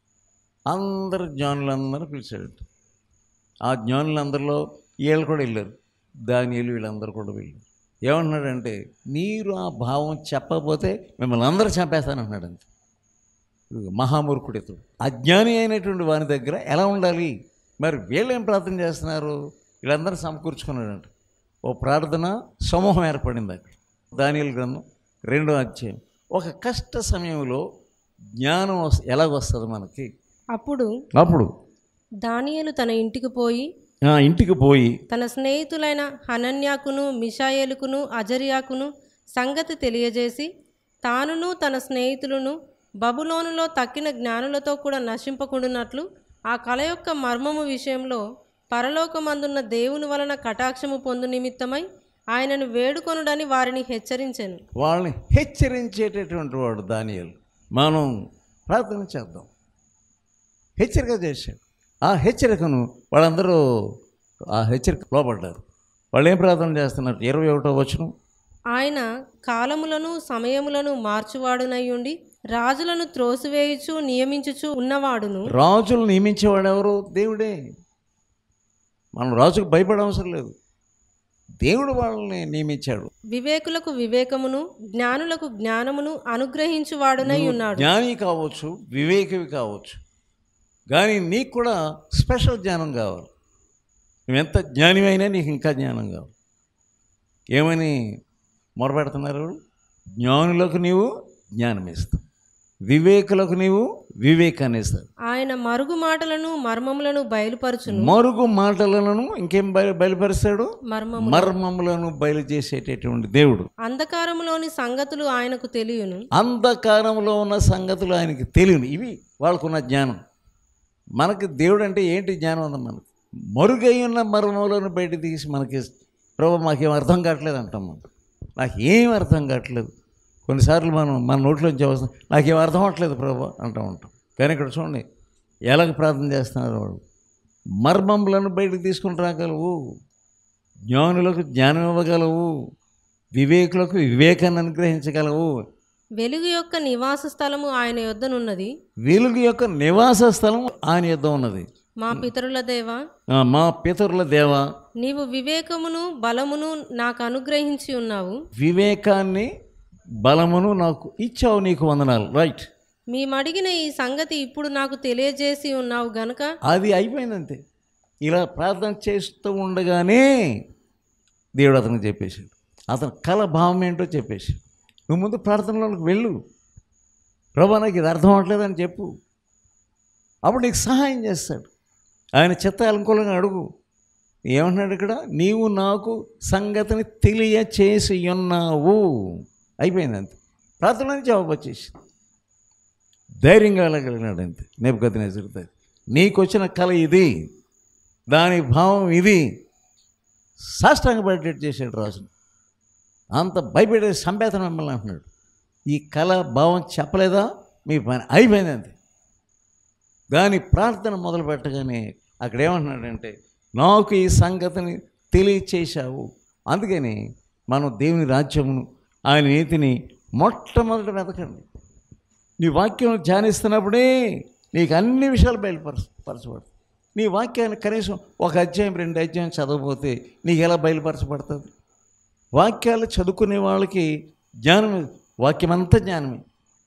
అందరు జ్ఞానులందరూ పిలిచాడు ఆ జ్ఞానులందరిలో వీళ్ళు కూడా వెళ్ళారు దానిలు వీళ్ళందరూ కూడా వెళ్ళారు ఏమంటున్నాడంటే మీరు ఆ భావం చెప్పకపోతే మిమ్మల్ని అందరూ చంపేస్తానంటున్నాడు అంతే మహామూర్ఖుడు ఇతడు అజ్ఞాని అయినటువంటి వాని దగ్గర ఎలా ఉండాలి మరి వీళ్ళు ఏం ప్రార్థన చేస్తున్నారు వీళ్ళందరూ సమకూర్చుకున్నాడంట ఓ ప్రార్థన సమూహం ఏర్పడింది అక్కడ దానియలు గ్రంథం రెండో అధ్యాయం ఒక కష్ట సమయంలో జ్ఞానం వస్- ఎలాగొస్తుంది మనకి అప్పుడు అప్పుడు దానియేలు తన ఇంటికి పోయి ఆ ఇంటికి పోయి తన స్నేహితులైన హనన్యాకును మిషాయేలుకును అజర్యాకును సంగతి తెలియజేసి తానును తన స్నేహితులను బబులోనులో తక్కిన జ్ఞానులతో కూడా నశింపకుండునట్లు ఆ కళ యొక్క మర్మము విషయంలో పరలోకమందున్న దేవుని వలన కటాక్షము పొందు నిమిత్తమై ఆయనను వేడుకొనుడని వారిని హెచ్చరించెను వాళ్ళని హెచ్చరించేటటువంటి వాడు దానియలు మనం ప్రార్థన చేద్దాం హెచ్చరిక చేశాడు ఆ హెచ్చరికను వాళ్ళందరూ ఆ హెచ్చరిక లోపడ్డారు వాళ్ళు ఏం ప్రార్థన చేస్తున్నారు ఇరవై ఒకటో వచనం ఆయన కాలములను సమయములను మార్చువాడునయ్యుండి రాజులను త్రోసివేయుచు నియమించుచు ఉన్నవాడును రాజులు నియమించేవాడు ఎవరు దేవుడే మనం రాజుకు భయపడవసరం లేదు దేవుడు వాళ్ళని నియమించాడు వివేకులకు వివేకమును జ్ఞానులకు జ్ఞానమును అనుగ్రహించువాడునై ఉన్నాడు జ్ఞాని కావచ్చు వివేకవి కావచ్చు కానీ నీకు కూడా స్పెషల్ జ్ఞానం కావాలి నువ్వెంత జ్ఞానివైనా నీకు ఇంకా జ్ఞానం కావాలి ఏమని మొరపెడుతున్నారు వాళ్ళు? జ్ఞానులకు నీవు జ్ఞానం ఇస్తావు వివేకులకు నీవు వివేకాన్ని ఇస్తావు ఆయన మరుగు మాటలను మర్మములను బయలుపరచును మరుగు మాటలను ఇంకేం బయలు బయలుపరుస్తాడు మర్మము మర్మములను బయలు చేసేటటువంటి దేవుడు అంధకారములోని సంగతులు ఆయనకు తెలియను అంధకారంలో ఉన్న సంగతులు ఆయనకి తెలియను ఇవి వాళ్ళకున్న జ్ఞానం మనకి దేవుడు అంటే ఏంటి జ్ఞానం ఉంది మనకి మరుగై ఉన్న మర్మములను బయట తీసి మనకి ప్రభు మాకేం అర్థం కావట్లేదు అంటాం మనం నాకు ఏం అర్థం కావట్లేదు కొన్నిసార్లు మనం మన నోట్లోంచి అవసరం నాకేం అర్థం అవ్వట్లేదు ప్రభు అంటూ ఉంటాం కానీ ఇక్కడ చూడండి ఎలాగ ప్రార్థన చేస్తున్నారు వాళ్ళు మర్మములను బయటకు తీసుకుని రాగలవు జ్ఞానులకు జ్ఞానం ఇవ్వగలవు వివేకులకు వివేకాన్ని అనుగ్రహించగలవు వెలుగు యొక్క నివాస స్థలము ఆయన యొద్దనున్నది వెలుగు యొక్క నివాస స్థలం ఆయన యుద్ధం ఉన్నది మా పితరుల దేవా ఆ, మా పితరుల దేవ నీవు వివేకమును బలమును నాకు అనుగ్రహించి ఉన్నావు వివేకాన్ని బలమును నాకు ఇచ్చావు నీకు వందనాలు రైట్ మేమడిగిన ఈ సంగతి ఇప్పుడు నాకు తెలియజేసి ఉన్నావు గనుక అది అయిపోయిందంతే ఇలా ప్రార్థన చేస్తూ ఉండగానే దేవుడు అతనికి చెప్పేశాడు అతని కళ భావం ఏంటో చెప్పేశాడు నువ్వు ముందు ప్రార్థనలోకి వెళ్ళు ప్రభా నాకు ఇది అర్థం అవ్వట్లేదని చెప్పు అప్పుడు నీకు సహాయం చేస్తాడు ఆయన చిత్త అనుకూలంగా అడుగు ఏమంటున్నాడు ఇక్కడ నీవు నాకు సంగతిని తెలియచేసి ఉన్నావు అయిపోయింది అంతే ప్రార్థన జవాబు వచ్చేసి ధైర్యంగా వెళ్ళగలిగినాడు అంతే నేపథ్యం జరుగుతుంది నీకు వచ్చిన కళ ఇది దాని భావం ఇది సాష్టాంగ పడేటట్టు చేశాడు రాజును అంత భయపెడే సంపేతన మిమ్మల్ని అంటున్నాడు ఈ కళ భావం చెప్పలేదా మీ పని అయిపోయింది అంతే దాని ప్రార్థన మొదలు పెట్టగానే అక్కడ ఏమంటున్నాడంటే నాకు ఈ సంగతిని తెలియచేశావు అందుకని మనం దేవుని రాజ్యమును ఆయన నీతిని మొట్టమొదట వెతకండి నీ వాక్యం ధ్యానిస్తున్నప్పుడే నీకు అన్ని విషయాలు బయలుపరచ పరచబడతాయి నీ వాక్యాన్ని కనీసం ఒక అధ్యాయం రెండు అధ్యాయం చదవకపోతే నీకు ఎలా బయలుపరచబడుతుంది వాక్యాలు చదువుకునే వాళ్ళకి జ్ఞానమే వాక్యం అంతా జ్ఞానమే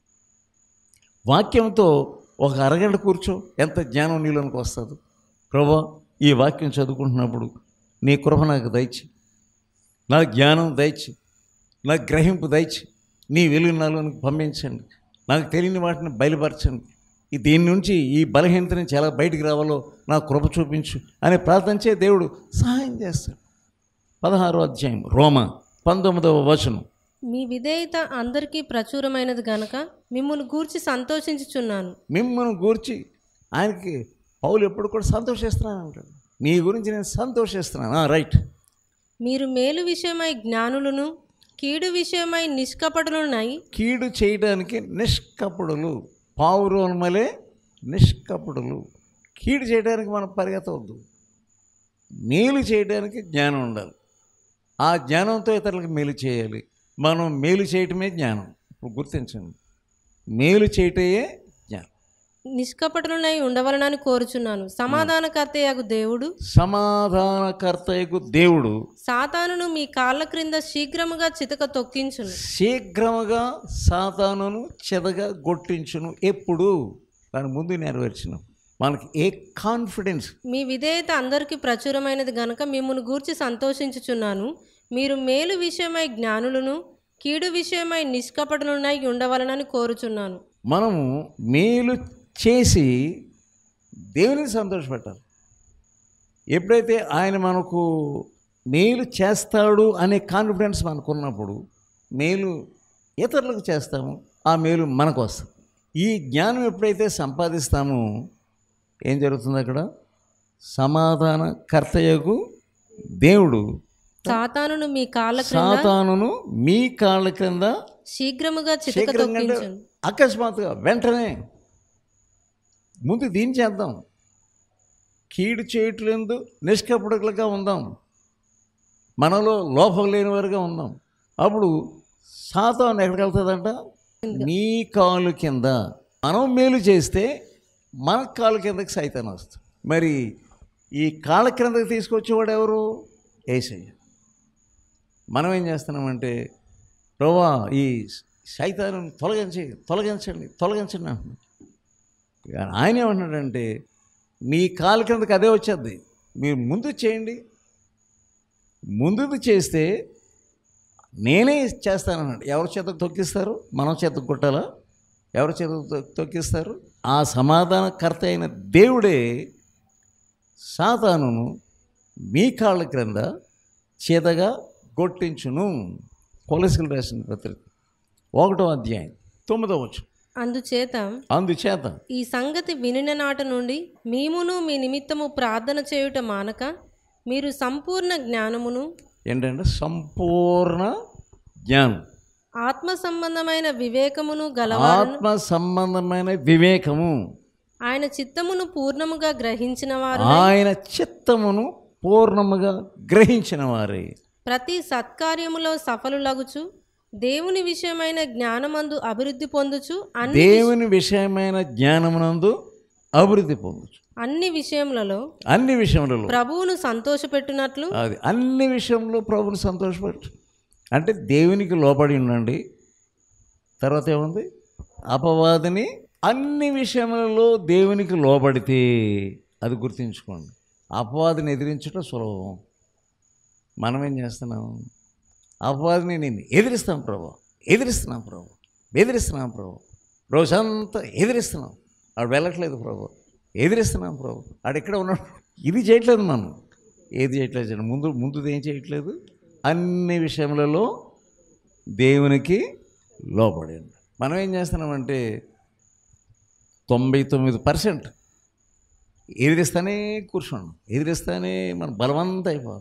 వాక్యంతో ఒక అరగంట కూర్చో ఎంత జ్ఞానం నీలోనికి వస్తుంది ప్రభా ఈ వాక్యం చదువుకుంటున్నప్పుడు నీ కృప నాకు దయచి నా జ్ఞానం దయచి నా గ్రహింపు దయచి నీ వెలుగు నాలోనికి పంపించండి నాకు తెలియని వాటిని బయలుపరచండి ఈ దీని నుంచి ఈ బలహీనత నుంచి ఎలా బయటికి రావాలో నా కృప చూపించు అని ప్రార్థించే దేవుడు సహాయం చేస్తాడు పదహారో అధ్యాయం రోమ పంతొమ్మిదవ వచనం మీ విధేయత అందరికీ ప్రచురమైనది గనక మిమ్మల్ని గూర్చి సంతోషించుచున్నాను మిమ్మల్ని గూర్చి ఆయనకి పౌలు ఎప్పుడు కూడా సంతోషిస్తున్నాను అంటాడు నీ గురించి నేను సంతోషిస్తున్నాను రైట్ మీరు మేలు విషయమై జ్ఞానులను కీడు విషయమై నిష్కపటులున్నాయి కీడు చేయడానికి నిష్కపడులు పావురోన్మలే నిష్కపడులు కీడు చేయడానికి మనం పరిగెత్తవద్దు మేలు చేయడానికి జ్ఞానం ఉండాలి ఆ జ్ఞానంతో ఇతరులకు మేలు చేయాలి మనం మేలు చేయటమే జ్ఞానం ఇప్పుడు గుర్తించండి మేలు చేయటయే జ్ఞానం నిష్కపటులనై ఉండవలనని కోరుచున్నాను సమాధానకర్తయగు దేవుడు సమాధానకర్తయకు దేవుడు సాతానును మీ కాళ్ళ క్రింద శీఘ్రముగా చితక తొక్కించును శీఘ్రముగా సాతానును చెదగా గొట్టించును ఎప్పుడు దాని ముందు నెరవేర్చిన మనకి ఏ కాన్ఫిడెన్స్ మీ విధేయత అందరికీ ప్రచురమైనది గనక మిమ్మల్ని గూర్చి సంతోషించుచున్నాను మీరు మేలు విషయమై జ్ఞానులను కీడు విషయమై నిష్కపటులునై ఉండవలనని కోరుచున్నాను మనము మేలు చేసి దేవుని సంతోషపెట్టాలి ఎప్పుడైతే ఆయన మనకు మేలు చేస్తాడు అనే కాన్ఫిడెన్స్ మనకు ఉన్నప్పుడు మేలు ఇతరులకు చేస్తాము ఆ మేలు మనకు వస్తుంది ఈ జ్ఞానం ఎప్పుడైతే సంపాదిస్తామో ఏం జరుగుతుంది అక్కడ సమాధాన కర్తయ్యకు దేవుడు సాతానును మీ కాళ్ళ క్రింద సాతానును మీ కాళ్ళ క్రింద శీఘ్రముగా చితక శీఘ్రంగా అంటే తొక్కించును అకస్మాత్తుగా వెంటనే ముందు దీని చేద్దాం కీడు చేయట్లేదు నిష్కపడకులుగా ఉందాం మనలో లోపం లేని వారుగా ఉందాం అప్పుడు సాతాను ఎక్కడికి వెళ్తుందంట నీ కాలు కింద మనం మేలు చేస్తే మన కాలు కిందకి సైతాన్ వస్తుంది మరి ఈ కాళ్ళ కిందకి తీసుకొచ్చేవాడు ఎవరు ఏసయ్య మనం ఏం చేస్తున్నామంటే ప్రభా ఈ సైతాను తొలగించి తొలగించండి తొలగించండి అంటున్నాడు కానీ ఆయన ఏమంటున్నాడంటే మీ కాలు కిందకి అదే వచ్చేది మీరు ముందు చేయండి ముందుది చేస్తే నేనే చేస్తానన్నాడు ఎవరి చేత తొక్కిస్తారు మనం చేత కొట్టాలా ఎవరి చేత తొ- తొక్కిస్తారు ఆ సమాధానకర్త అయిన దేవుడే సాతానును మీ కాళ్ళ క్రింద చేతగా గొట్టించును కొలసికలు రాసిన పత్రిక ఒకటో అధ్యాయం తొమ్మిదో వచ్చు అందుచేత అందుచేత ఈ సంగతి వినిన నాట నుండి మేమును మీ నిమిత్తము ప్రార్థన చేయుట మానక మీరు సంపూర్ణ జ్ఞానమును ఏంటంటే సంపూర్ణ జ్ఞానం ఆత్మ సంబంధమైన వివేకమును గలవారు ఆత్మ సంబంధమైన వివేకము ఆయన చిత్తమును పూర్ణముగా గ్రహించిన వారు ఆయన చిత్తమును పూర్ణముగా గ్రహించిన వారే ప్రతి సత్కార్యములో సఫలులగుచు దేవుని విషయమైన జ్ఞానమందు అభివృద్ధి పొందుచు అన్ని దేవుని విషయమైన జ్ఞానమునందు అభివృద్ధి పొందొచ్చు అన్ని విషయములలో అన్ని విషయములలో ప్రభువును సంతోషపెట్టునట్లు అది అన్ని విషయంలో ప్రభుని సంతోషపెట్టు అంటే దేవునికి లోబడి ఉండండి తర్వాత ఏముంది అపవాదిని అన్ని విషయములలో దేవునికి లోబడితే అది గుర్తుంచుకోండి అపవాదిని ఎదిరించడం సులభం మనం ఏం చేస్తున్నాం అపవాదిని నేను ఎదిరిస్తాం ప్రభు ఎదిరిస్తున్నాం ప్రభు బెదిరిస్తున్నాం ప్రభు రోజంతా ఎదిరిస్తున్నాం ఆడు వెళ్ళట్లేదు ప్రభు ఎదిరిస్తున్నాం ప్రభు ఆడు ఎక్కడ ఉన్నాడు ఇది చేయట్లేదు మనం ఏది చేయట్లేదు చూడండి. ముందు ముందు ఏం చేయట్లేదు అన్ని విషయములలో దేవునికి లోబడి మనం ఏం చేస్తున్నామంటే తొంభై తొమ్మిది పర్సెంట్ ఎదిరిస్తానే కూర్చోండి ఎదిరిస్తానే మన బలవంతం అయిపోతుంది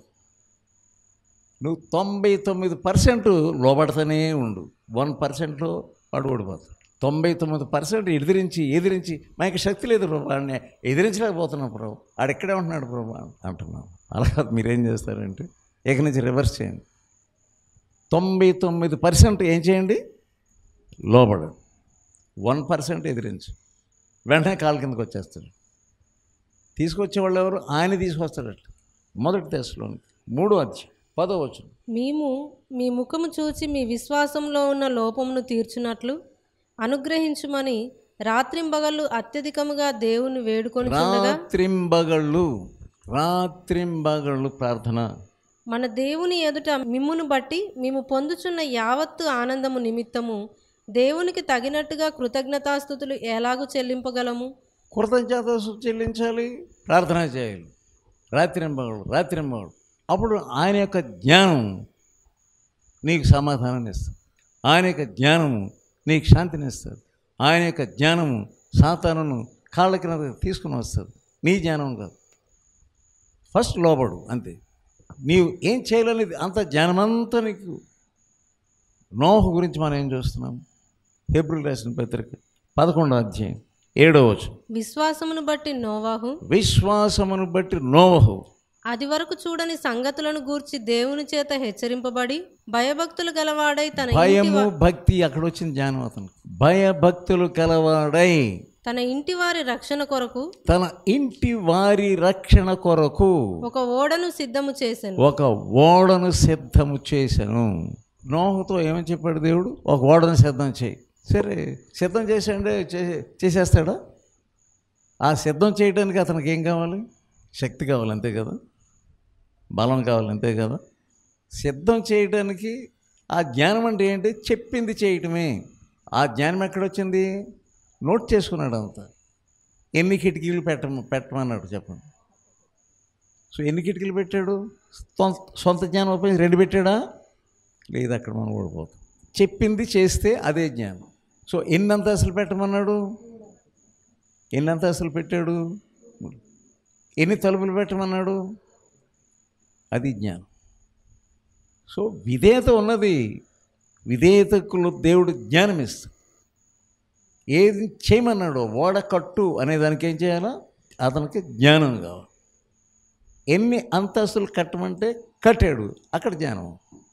నువ్వు తొంభై తొమ్మిది పర్సెంట్ లోబడతానే ఉండు వన్ పర్సెంట్లో వాడు ఓడిపోతాడు తొంభై తొమ్మిది పర్సెంట్ ఎదిరించి ఎదిరించి మాకు శక్తి లేదు ప్రభు వాడిని ఎదిరించలేకపోతున్నాం ప్రభు ఆడు ఇక్కడే ఉంటున్నాడు ప్రభు అంటున్నాం అలా కాదు మీరేం చేస్తారంటే ఇక నుంచి రివర్స్ చేయండి తొంభై తొమ్మిది పర్సెంట్ ఏం చేయండి లోబడు వన్ పర్సెంట్ ఎదిరించు వెంటనే కాలు కిందకు వచ్చేస్తాడు తీసుకొచ్చేవాళ్ళు ఎవరు ఆయన తీసుకొస్తాడట మొదటి దశలోని మూడో అధ్యాయం పదో వచ్చిన మేము మీ ముఖము చూచి మీ విశ్వాసంలో ఉన్న లోపమును తీర్చునట్లు అనుగ్రహించుమని రాత్రింబగళ్ళు అత్యధికముగా దేవుని వేడుకొని రాత్రింబగళ్ళు రాత్రింబగళ్ళు ప్రార్థన మన దేవుని ఎదుట మిమ్మును బట్టి మేము పొందుచున్న యావత్తు ఆనందము నిమిత్తము దేవునికి తగినట్టుగా కృతజ్ఞతాస్థుతులు ఎలాగూ చెల్లింపగలము కృతజ్ఞత చెల్లించాలి ప్రార్థన చేయాలి రాత్రింబగళ్ళు రాత్రింబగళ్ళు అప్పుడు ఆయన యొక్క జ్ఞానం నీకు సమాధానాన్ని ఇస్తుంది ఆయన యొక్క జ్ఞానము నీకు శాంతిని ఇస్తుంది ఆయన యొక్క జ్ఞానము సాతానును కాళ్ళ కింద తీసుకుని వస్తుంది నీ జ్ఞానం కాదు ఫస్ట్ లోబడు అంతే నీవు ఏం చేయాలనేది అంత జ్ఞానమంతా నీకు నోహ గురించి మనం ఏం చూస్తున్నాం ఫిబ్రవరి రాసిన పత్రిక పదకొండో అధ్యాయం ఏడో వచ్చు విశ్వాసమును బట్టి నోవాహు విశ్వాసమును బట్టి నోవహు అది వరకు చూడని సంగతులను గూర్చి దేవుని చేత హెచ్చరింపబడి భయభక్తులు గలవాడై తన ఇంటి భయము భక్తి అక్కడ వచ్చింది జ్ఞానం అతనికి భయభక్తులు కలవాడై తన ఇంటి వారి రక్షణ కొరకు తన ఇంటి వారి రక్షణ కొరకు ఒక ఓడను సిద్ధము చేసెను ఒక ఓడను సిద్ధము చేశాను నోహతో ఏమని చెప్పాడు దేవుడు ఒక ఓడను సిద్ధం చేయి సరే సిద్ధం చేసాడే చే- చేసేస్తాడా ఆ సిద్ధం చేయడానికి అతనికి ఏం కావాలి శక్తి కావాలి అంతే కదా బలం కావాలి అంతే కదా సిద్ధం చేయడానికి ఆ జ్ఞానం అంటే ఏంటి చెప్పింది చేయటమే ఆ జ్ఞానం ఎక్కడొచ్చింది నోట్ చేసుకున్నాడు అంతా ఎన్ని కిటికీలు పెట్ట పెట్టమన్నాడు చెప్పండి సో ఎన్ని కిటికీలు పెట్టాడు సొంత సొంత జ్ఞానం ఉపయోగించి రెండు పెట్టాడా లేదు అక్కడ మనం ఓడిపోతాం చెప్పింది చేస్తే అదే జ్ఞానం సో ఎన్ని అంతస్తులు పెట్టమన్నాడు ఎన్ని అంతస్తులు పెట్టాడు ఎన్ని తలుపులు పెట్టమన్నాడు అది జ్ఞానం సో విధేయత ఉన్నది విధేయతకు దేవుడు జ్ఞానం ఇస్తాడు ఏది చేయమన్నాడు ఓడ కట్టు అనే దానికి ఏం చేయాలా అతనికి జ్ఞానం కావాలి ఎన్ని అంతస్తులు కట్టమంటే కట్టాడు అక్కడ జ్ఞానం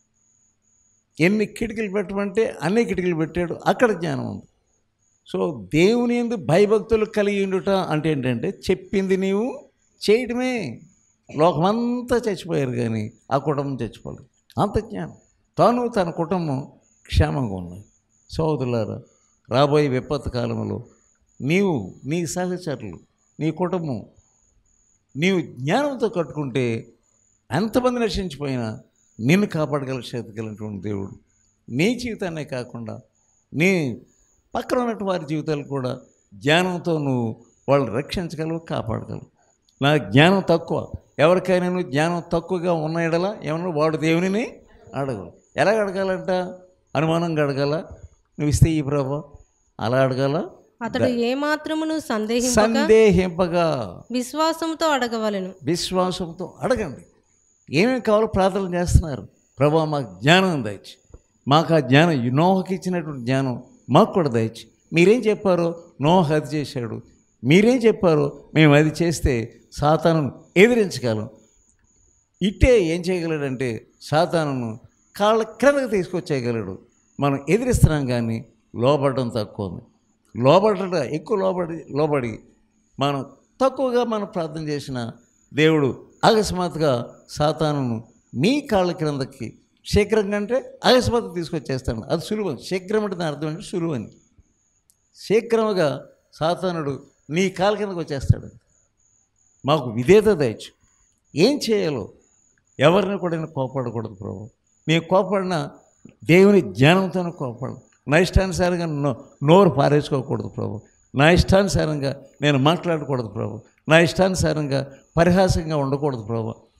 ఎన్ని కిటికీలు పెట్టమంటే అన్ని కిటికీలు పెట్టాడు అక్కడ జ్ఞానం ఉంది సో దేవుని ఎందు భయభక్తులు కలిగి ఉండుట అంటే ఏంటంటే చెప్పింది నీవు చేయడమే లోకమంతా చచ్చిపోయారు కానీ ఆ కుటుంబం చచ్చిపోలేదు అంత జ్ఞానం తాను తన కుటుంబం క్షేమంగా ఉన్నాయి సోదరులారా రాబోయే విపత్తు కాలంలో నీవు నీ సహచరులు నీ కుటుంబం నీవు జ్ఞానంతో కట్టుకుంటే ఎంతమంది నశించిపోయినా నిన్ను కాపాడగల శక్తి కలిగినటువంటి దేవుడు నీ జీవితాన్నే కాకుండా నీ పక్కన ఉన్నటువంటి వారి జీవితాలు కూడా జ్ఞానంతో నువ్వు వాళ్ళు రక్షించగలవు కాపాడగలవు నా జ్ఞానం తక్కువ ఎవరికైనా నువ్వు జ్ఞానం తక్కువగా ఉన్న ఎడలా ఏమన్నా వాడు దేవునిని అడగవు ఎలా అడగాలంట అనుమానంగా అడగాల నువ్వు ఇస్తే ఈ ప్రభా అలా అడగాల అతడు ఏమాత్రమును సందేహింపక సందేహింపగా విశ్వాసంతో అడగవలెను విశ్వాసంతో అడగండి ఏమేమి కావాలో ప్రార్థన చేస్తున్నారు ప్రభా మాకు జ్ఞానం దయచి మాకు ఆ జ్ఞానం ఈ నోహకి ఇచ్చినటువంటి జ్ఞానం మాకు కూడా దయచి మీరేం చెప్పారో నోహ అది చేశాడు మీరేం చెప్పారో మేము అది చేస్తే సాతాను ఎదిరించగలం ఇట్టే ఏం చేయగలడంటే సాతానును కాళ్ళ క్రిందకు తీసుకొచ్చేయగలడు మనం ఎదిరిస్తున్నాం కానీ లోబడడం తక్కువ ఉంది లోబడట ఎక్కువ లోబడి లోబడి మనం తక్కువగా మనం ప్రార్థన చేసిన దేవుడు అకస్మాత్తుగా సాతానును మీ కాళ్ళ క్రిందకి శీఘ్రంగా అంటే అకస్మాత్తుగా తీసుకొచ్చేస్తాను అది సులువు శీఘ్రం అంటే దాని అర్థం అంటే సులువు అని శీఘ్రముగా సాతానుడు నీ కాళ్ళ కిందకు వచ్చేస్తాడు మాకు విధేత దయచు ఏం చేయాలో ఎవరిని కూడా నేను కోపడకూడదు ప్రభు మేము కోపడినా దేవుని జ్ఞానంతోనే కోపడను నా ఇష్టానుసారంగా నో నోరు పారేసుకోకూడదు ప్రభు నా ఇష్టానుసారంగా నేను మాట్లాడకూడదు ప్రభు నా ఇష్టానుసారంగా పరిహాసంగా ఉండకూడదు ప్రభు